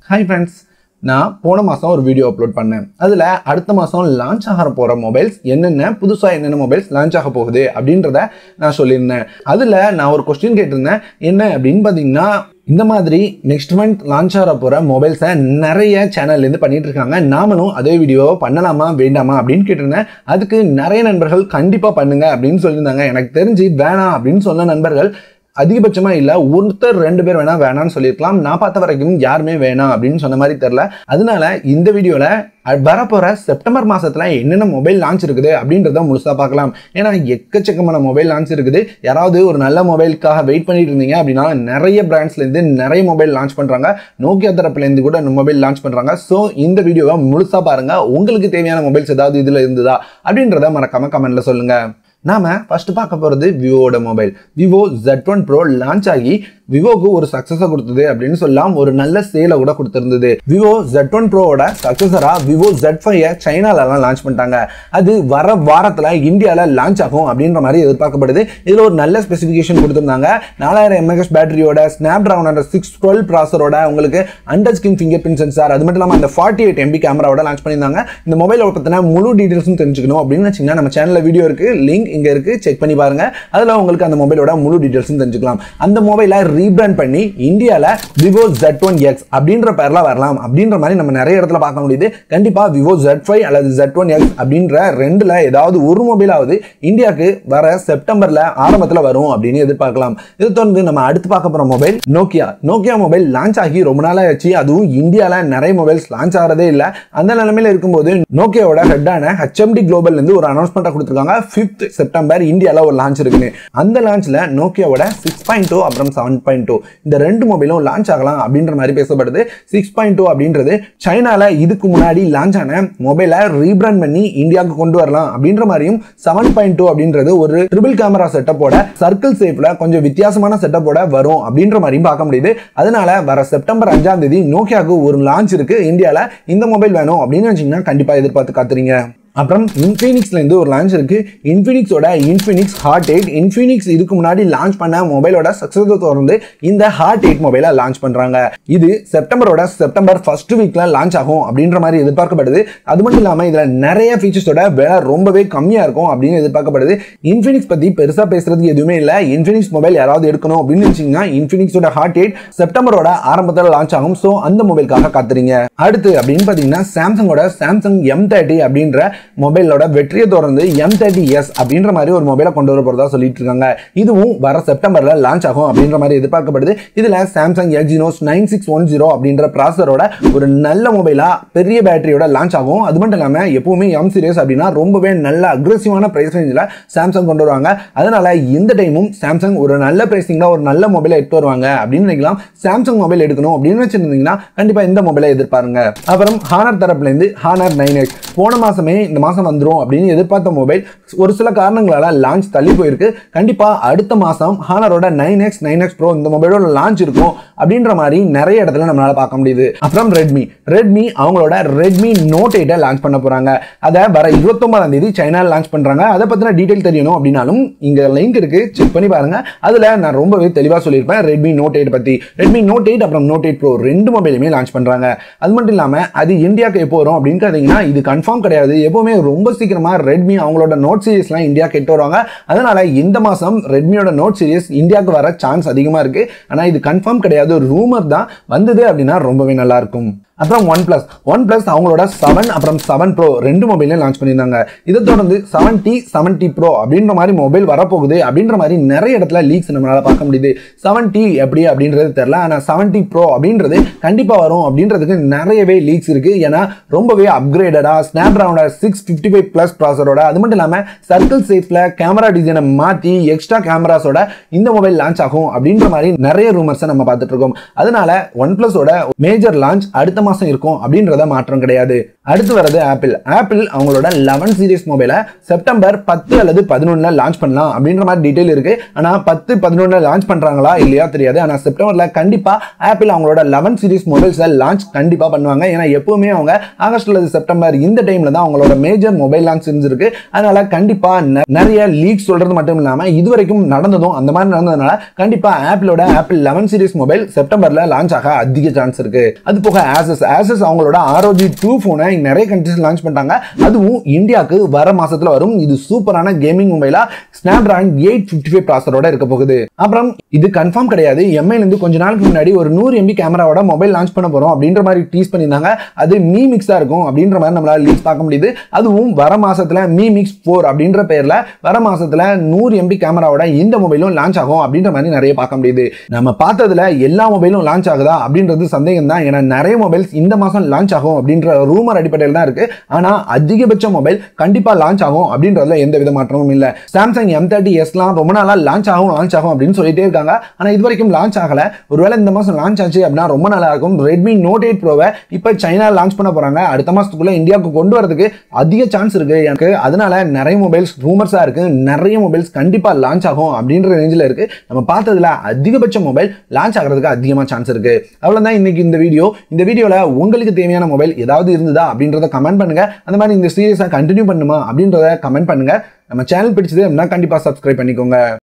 hi friends நான் போன மாதம் ஒரு வீடியோ அப்லோட் பண்ணேன் அதில் அடுத்த மாதம் லான்ச் ஆக போகிற மொபைல்ஸ் என்னென்ன புதுசாக என்னென்ன மொபைல்ஸ் லான்ச் ஆக போகுது அப்படின்றத நான் சொல்லியிருந்தேன் அதில் நான் ஒரு கொஸ்டின் கேட்டிருந்தேன் என்ன அப்படின்னு பார்த்தீங்கன்னா இந்த மாதிரி நெக்ஸ்ட் மந்த் லான்ச் ஆக போகிற மொபைல்ஸை நிறைய சேனல்லேருந்து பண்ணிட்டு இருக்காங்க நாமளும் அதே வீடியோவை பண்ணலாமா வேண்டாமா அப்படின்னு கேட்டிருந்தேன் அதுக்கு நிறைய நண்பர்கள் கண்டிப்பாக பண்ணுங்க அப்படின்னு சொல்லியிருந்தாங்க எனக்கு தெரிஞ்சு வேணாம் அப்படின்னு சொன்ன நண்பர்கள் அதிகபட்சமா இல்ல ஒருத்தர் ரெண்டு பேர் வேணா வேணாம்னு சொல்லியிருக்கலாம் நான் பார்த்த வரைக்கும் யாருமே வேணாம் அப்படின்னு சொன்ன மாதிரி தெரியல அதனால இந்த வீடியோல அ- வரப்போற செப்டம்பர் மாசத்துல என்னென்ன மொபைல் லான்ச் இருக்குது அப்படின்றத முழுசா பார்க்கலாம் ஏன்னா எக்கச்சக்கமான மொபைல் லான்ச் இருக்குது யாராவது ஒரு நல்ல மொபைலுக்காக வெயிட் பண்ணிட்டு இருந்தீங்க அப்படின்னா நிறைய பிராண்ட்ஸ்ல இருந்து நிறைய மொபைல் லான்ச் பண்றாங்க நோக்கியா தரப்புல இருந்து கூட மொபைல் லான்ச் பண்றாங்க ஸோ இந்த வீடியோவை முழுசா பாருங்க உங்களுக்கு தேவையான மொபைல்ஸ் ஏதாவது இதுல இருந்ததா அப்படின்றத மறக்காம கமெண்ட்ல சொல்லுங்க நாம ஃபர்ஸ்ட் பார்க்க போறது விவோட mobile Vivo Z1 one pro launch ஆகி விவோக்கு ஒரு சக்சஸை கொடுத்தது அப்படின்னு சொல்லலாம் ஒரு நல்ல சேலை கூட கொடுத்திருந்தது விவோ Z1 ஒன் ப்ரோவோட சக்சஸரா விவோ Z5 ஃபைவ் சைனாலலாம் லான்ச் பண்ணிட்டாங்க அது வர வாரத்துல இந்தியால லான்ச் ஆகும் அப்படின்ற மாதிரி எதிர்பார்க்கப்படுது இதுல ஒரு நல்ல ஸ்பெசிஃபிகேஷன் கொடுத்திருந்தாங்க நாலாயிரம் எம்ஏஹெச் பேட்டரியோட ஸ்னாப் டிராகனோட சிக்ஸ் டுவெல் ப்ராசரோட உங்களுக்கு under skin fingerprint sensor அது மட்டும் இல்லாமல் அந்த ஃபார்ட்டி எயிட் எம்பி கேமராவோட லான்ச் பண்ணியிருந்தாங்க இந்த மொபைலோட பற்றின முழு டீடைல்ஸும் தெரிஞ்சுக்கணும் அப்படின்னு வச்சிங்கன்னா நம்ம சேனலில் வீடியோ இருக்கு லிங்க் இங்கே இருக்கு செக் பண்ணி பாருங்க அதில் உங்களுக்கு அந்த மொபைலோட முழு டீடைல்ஸும் தெரிஞ்சுக்கலாம் அந்த மொபைலை ரீபிராண்ட் பண்ணி இந்தியாவில் விவோ Z1 ஒன் எக்ஸ் அப்படின்ற பேரில் வரலாம் அப்படின்ற மாதிரி நம்ம நிறைய இடத்துல பார்க்க முடியுது கண்டிப்பாக விவோ Z5 ஃபைவ் அல்லது Z1 ஒன் எக்ஸ் அப்படின்ற ரெண்டுல ஏதாவது ஒரு மொபைலாவது இந்தியாவுக்கு வர செப்டம்பர்ல ஆரம்பத்தில் வரும் அப்படின்னு எதிர்பார்க்கலாம் இது தொடர்ந்து நம்ம அடுத்து பார்க்க போற mobile Nokia Nokia mobile launch ஆகி ரொம்ப நாள் ஆச்சு அதுவும் இந்தியால நிறைய மொபைல்ஸ் லான்ச் ஆகிறதே இல்ல அந்த நிலைமையில இருக்கும்போது நோக்கியாவோட ஹெட்டான ஹெச்எம்டி குளோபல் இருந்து ஒரு அனௌன்ஸ்மெண்ட் கொடுத்துருக்காங்க ஃபிஃப்த் செப்டம்பர் இந்தியால ஒரு லான்ச் இருக்குன்னு அந்த லான்ச்ல நோக்கியாவோட சிக்ஸ் பாயிண்ட் டூ அப்புறம் செவன் பாயிண்ட் டூ இந்த ரெண்டு மொபைலும் லான்ச் ஆகலாம் அப்படின்ற மாதிரி பேசப்படுது சிக்ஸ் பாயிண்ட் டூ அப்படின்றது சைனால இதுக்கு முன்னாடி லான்ச் ஆன மொபைலை ரீபிராண்ட் பண்ணி இந்தியாவுக்கு கொண்டு வரலாம் அப்படின்ற மாதிரியும் செவன் பாயிண்ட் டூ அப்படின்றது ஒரு ட்ரிபிள் கேமரா செட்டப்போட சர்க்கிள் சேஃப்ல கொஞ்சம் வித்தியாசமான செட்டப்போட வரும் அப்படின்ற மாதிரியும் பார்க்க முடியுது அதனால வர செப்டம்பர் அஞ்சாம் தேதி நோக்கியாவுக்கு ஒரு லான்ச் இருக்கு இந்தியால இந்த மொபைல் வேணும் அப்படின்னு நினைச்சீங்கன்னா கண்டிப்பா எதிர்பார்த்து காத்துறீங்க அப்புறம் இன்ஃபினிக்ஸ்ல இருந்து ஒரு லான்ச் இருக்கு இன்ஃபினிக்ஸோட இன்ஃபினிக்ஸ் ஹார்ட் எயிட் இன்ஃபினிக்ஸ் இதுக்கு முன்னாடி லான்ச் பண்ண மொபைலோட சக்சஸை தொடர்ந்து இந்த ஹார்ட் எயிட் மொபைலை லான்ச் பண்றாங்க இது செப்டம்பரோட செப்டம்பர் ஃபர்ஸ்ட் வீக்ல லான்ச் ஆகும் அப்படின்ற மாதிரி எதிர்பார்க்கப்படுது அது மட்டும் இல்லாம இதுல நிறைய ஃபீச்சர்ஸோட விலை ரொம்பவே கம்மியா இருக்கும் அப்படின்னு எதிர்பார்க்கப்படுது இன்ஃபினிக்ஸ் பத்தி பெருசா பேசுறதுக்கு எதுவுமே இல்ல இன்ஃபினிக்ஸ் மொபைல் யாராவது எடுக்கணும் அப்படின்னு நினைச்சீங்கன்னா இன்ஃபினிக்ஸோட ஹார்ட் எயிட் செப்டம்பரோட ஆரம்பத்தில் லான்ச் ஆகும் ஸோ அந்த மொபைலுக்காக காத்துறீங்க அடுத்து அப்படின்னு பார்த்தீங்கன்னா சாம்சங்கோட சாம்சங் எம் தேர்ட்டி அப்படின்ற மொபைலோட வெற்றியை தொடர்ந்து எம் தேர்ட்டி எஸ் அப்படின்ற மாதிரி ஒரு மொபைலை கொண்டு வர போறதா சொல்லிட்டு இருக்காங்க இதுவும் வர செப்டம்பர்ல லான்ச் ஆகும் அப்படின்ற மாதிரி எதிர்பார்க்கப்படுது இதுல Samsung Exynos nine six one zero அப்படின்ற ப்ராசரோட ஒரு நல்ல மொபைலா பெரிய பேட்டரியோட லான்ச் ஆகும் அது மட்டும் இல்லாம எப்பவுமே எம் சீரியஸ் அப்படின்னா ரொம்பவே நல்ல அக்ரெசிவான பிரைஸ் ரேஞ்சில் சாம்சங் கொண்டு வருவாங்க அதனால இந்த டைமும் சாம்சங் ஒரு நல்ல பிரைசிங்ல ஒரு நல்ல மொபைலை எடுத்து வருவாங்க அப்படின்னு நினைக்கலாம் சாம்சங் மொபைல் எடுக்கணும் அப்படின்னு வச்சிருந்தீங்கன்னா கண்டிப்பா இந்த மொபைலை எதிர்பாருங்க அப்புறம் ஹானர் தரப்புல இருந்து ஹானர் நைன் எக்ஸ் போன மாசமே இந்த மாசம் வந்துரும் அப்படின்னு எதிர்பார்த்த மொபைல் ஒரு சில காரணங்களால லான்ச் தள்ளி போயிருக்கு கண்டிப்பா அடுத்த மாசம் ஹானரோட nine X nine X pro இந்த மொபைலோட லான்ச் இருக்கும் அப்படின்ற மாதிரி நிறைய இடத்துல நம்மளால பார்க்க முடியுது அப்புறம் ரெட்மி ரெட்மி அவங்களோட ரெட்மி நோட் எயிட்டை லான்ச் பண்ண போறாங்க அதை வர இருபத்தொன்பதாம் தேதி சைனால லான்ச் பண்றாங்க அதை பத்தின டீடைல் தெரியணும் அப்படின்னாலும் இங்க லிங்க் இருக்கு செக் பண்ணி பாருங்க அதுல நான் ரொம்பவே தெளிவா சொல்லியிருப்பேன் ரெட்மி நோட் எயிட் பத்தி ரெட்மி நோட் எயிட் அப்புறம் நோட் எயிட் ப்ரோ ரெண்டு மொபைலுமே லான்ச் பண்றாங்க அது மட்டும் இல்லாம அது இந்தியாவுக்கு எப்போ வரும் அப்படின்னு கேட்டீங்கன்னா இது கன்ஃபார்ம் கிடையாது எப்பவுமே ரொம்ப சீக்கிரமா ரெட்மி அவங்களோட நோட் சீரிஸ்லாம் இந்தியாவுக்கு எட்டு வருவாங்க அதனால இந்த மாசம் ரெட்மியோட நோட் சீரிஸ் இந்தியாவுக்கு வர சான்ஸ் அதிகமா இருக்கு ஆனா இது கன்ஃபார்ம் கிடையாது ரூமர் தான் வந்தது அப்படின்னா ரொம்பவே நல்லா இருக்கும் அப்புறம் ஒன் பிளஸ் ஒன் பிளஸ் அவங்களோட செவன் அப்புறம் செவன் ப்ரோ ரெண்டு மொபைலையும் லான்ச் பண்ணியிருந்தாங்க இதை தொடர்ந்து seven T seven T pro அப்படின்ற மாதிரி மொபைல் வரப்போகுது அப்படின்ற மாதிரி நிறைய இடத்துல லீக்ஸ் நம்மளால பார்க்க முடியுது செவன் டி எப்படி அப்படின்றது தெரியல ஆனால் செவன் டி ப்ரோ அப்படின்றது கண்டிப்பாக வரும் அப்படின்றதுக்கு நிறையவே லீக்ஸ் இருக்கு ஏன்னா ரொம்பவே அப்கிரேடடா ஸ்னாப் ட்ராகனோட சிக்ஸ் ஃபிஃப்டி ஃபைவ் ப்ளஸ் ப்ராசரோட அது மட்டும் இல்லாமல் சர்க்கிள் சேஃப்ல கேமரா டிசைனை மாற்றி எக்ஸ்ட்ரா கேமராஸோட இந்த மொபைல் லான்ச் ஆகும் அப்படின்ற மாதிரி நிறைய ரூமர்ஸை நம்ம பார்த்துட்டு இருக்கோம் அதனால ஒன் பிளஸோட மேஜர் லான்ச் அடுத்த மாசம் இருக்கும் அப்படின்றத மாற்றம் கிடையாது அடுத்து வரது ஆப்பிள் ஆப்பிள் அவங்களோட லெவன் சீரிஸ் மொபைலை செப்டம்பர் பத்து அல்லது பதினொன்னுல லான்ச் பண்ணலாம் அப்படின்ற மாதிரி டீடைல் இருக்கு ஆனா பத்து பதினொன்னுல லான்ச் பண்றாங்களா இல்லையா தெரியாது ஆனா செப்டம்பர்ல கண்டிப்பா ஆப்பிள் அவங்களோட லெவன் சீரிஸ் மொபைல்ஸை லான்ச் கண்டிப்பா பண்ணுவாங்க ஏன்னா எப்பவுமே அவங்க ஆகஸ்ட் அல்லது செப்டம்பர் இந்த டைம்ல தான் அவங்களோட மேஜர் மொபைல் லான்ச் இருந்திருக்கு அதனால கண்டிப்பா நெ- நிறைய லீக் சொல்றது மட்டும் இல்லாம இதுவரைக்கும் நடந்ததும் அந்த மாதிரி நடந்ததுனால கண்டிப்பா ஆப்பிளோட ஆப்பிள் லெவன் சீரிஸ் மொபைல் செப்டம்பர்ல லான்ச் ஆக அதிக சான்ஸ் இருக்கு அது போக ஆசஸ் ஆசஸ் அவங்களோட ஆரோஜி டூ போனை நிறைய கண்ட்ரிஸ் லான்ச் பண்ணிட்டாங்க அதுவும் இந்தியாவுக்கு வர மாசத்துல வரும் இது சூப்பரான கேமிங் மொபைலா Snapdragon eight fifty five ப்ராசரோட இருக்க போகுது அப்புறம் இது கன்ஃபார்ம் கிடையாது எம்ஐல இருந்து கொஞ்ச நாளுக்கு முன்னாடி ஒரு நூறு எம்பி கேமராவோட மொபைல் லான்ச் பண்ண போறோம் அப்படின்ற மாதிரி டீஸ் பண்ணியிருந்தாங்க அது மீ மிக்ஸா இருக்கும் அப்படின்ற மாதிரி நம்மளால லீக்ஸ் பார்க்க முடியுது அதுவும் வர மாசத்துல மீ மிக்ஸ் ஃபோர் அப்படின்ற பேர்ல வர மாசத்துல நூறு எம்பி கேமராவோட இந்த மொபைலும் லான்ச் ஆகும் அப்படின்ற மாதிரி நிறைய பார்க்க முடியுது நம்ம பார்த்ததுல எல்லா மொபைலும் லான்ச் ஆகுதா அப்படின்றது சந்தேகம் தான் ஏன்னா நிறைய மொபைல்ஸ் இந்த மாசம் லான்ச் ஆகும் அப்படின்ற ரூமர் அடிப்படையில் தான் இருக்கு ஆனா அதிகபட்ச மொபைல் கண்டிப்பா லான்ச் ஆகும் அப்படின்றதுல எந்த வித மாற்றமும் இல்ல சாம்சங் எம் தேர்ட்டி எஸ்லாம் ரொம்ப நாளா லான்ச் ஆகும் லான்ச் ஆகும் அப்படின்னு சொல்லிட்டே இருக்காங்க ஆனா இது வரைக்கும் லான்ச் ஆகல ஒருவேளை இந்த மாசம் லான்ச் ஆச்சு அப்படின்னா ரொம்ப நல்லா இருக்கும் ரெட்மி நோட் எயிட் ப்ரோவை இப்போ சைனா லான்ச் பண்ண போறாங்க அடுத்த மாசத்துக்குள்ள இந்தியாவுக்கு கொண்டு வரதுக்கு அதிக சான்ஸ் இருக்கு எனக்கு அதனால நிறைய மொபைல்ஸ் ரூமர்ஸா இருக்கு நிறைய மொபைல்ஸ் கண்டிப்பா லான்ச் ஆகும் அப்படின்ற ரேஞ்சில் இருக்கு நம்ம பார்த்ததுல அதிகபட்ச மொபைல் லான்ச் ஆகிறதுக்கு அதிகமா சான்ஸ் இருக்கு அவ்வளவுதான் இன்னைக்கு இந்த வீடியோ இந்த வீடியோல உங்களுக்கு தேவையான மொபைல் ஏதாவது இருந்ததா அப்படின்றத கமெண்ட் பண்ணுங்க அந்த மாதிரி இந்த சீரியஸா கண்டினியூ பண்ணுமா அப்படின்றத கமெண்ட் பண்ணுங்க நம்ம சேனல் பிடிச்சது அப்படின்னா கண்டிப்பா சப்ஸ்கிரைப் பண்ணிக்கோங்க